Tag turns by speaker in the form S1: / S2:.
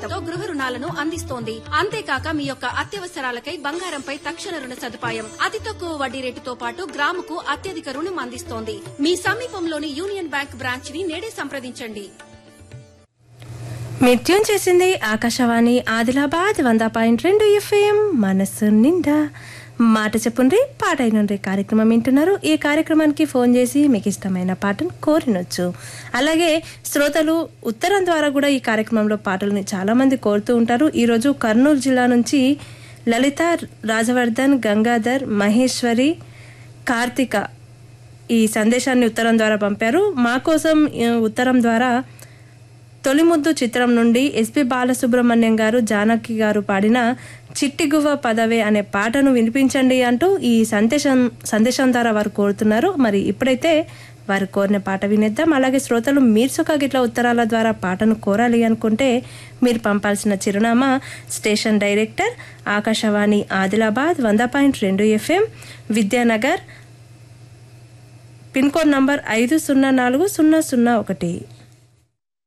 S1: వడ్డీలతో గృహ రుణాలను అందిస్తోంది అంతేకాక మీ యొక్క అత్యవసరాలకై బంగారంపై తక్షణ రుణ సదుపాయం అతి తక్కువ వడ్డీ రేటుతో పాటు గ్రాముకు అత్యధిక రుణం అందిస్తోంది మీ సమీపంలోని యూనియన్ బ్యాంక్ బ్రాంచ్ ని నేడే సంప్రదించండి
S2: మీరు ట్యూన్ చేసింది ఆకాశవాణి ఆదిలాబాద్ వంద పాయింట్ రెండు ఎఫ్ఎం మనసు నిండా మాట చెప్పుండ్రి పాట అయినుండ్రి కార్యక్రమం వింటున్నారు ఈ కార్యక్రమానికి ఫోన్ చేసి మీకు ఇష్టమైన పాటను కోరినొచ్చు అలాగే శ్రోతలు ఉత్తరం ద్వారా కూడా ఈ కార్యక్రమంలో పాటలని చాలామంది కోరుతూ ఉంటారు ఈరోజు కర్నూలు జిల్లా నుంచి లలిత రాజవర్ధన్ గంగాధర్ మహేశ్వరి కార్తిక ఈ సందేశాన్ని ఉత్తరం ద్వారా పంపారు మా కోసం ఈ ఉత్తరం ద్వారా తొలిముద్దు చిత్రం నుండి ఎస్పి బాలసుబ్రహ్మణ్యం గారు జానకి గారు పాడిన చిట్టిగువ్వ పదవే అనే పాటను వినిపించండి అంటూ ఈ సందేశం సందేశం ద్వారా వారు కోరుతున్నారు మరి ఇప్పుడైతే వారు కోరిన పాట వినేద్దాం అలాగే శ్రోతలు మీర్సుక గిట్ల ఉత్తరాల ద్వారా పాటను కోరాలి అనుకుంటే మీరు పంపాల్సిన చిరునామా స్టేషన్ డైరెక్టర్ ఆకాశవాణి ఆదిలాబాద్ వంద పాయింట్ రెండు FM Vidyanagar pin code number ఐదు సున్నా నాలుగు సున్నా సున్నా ఒకటి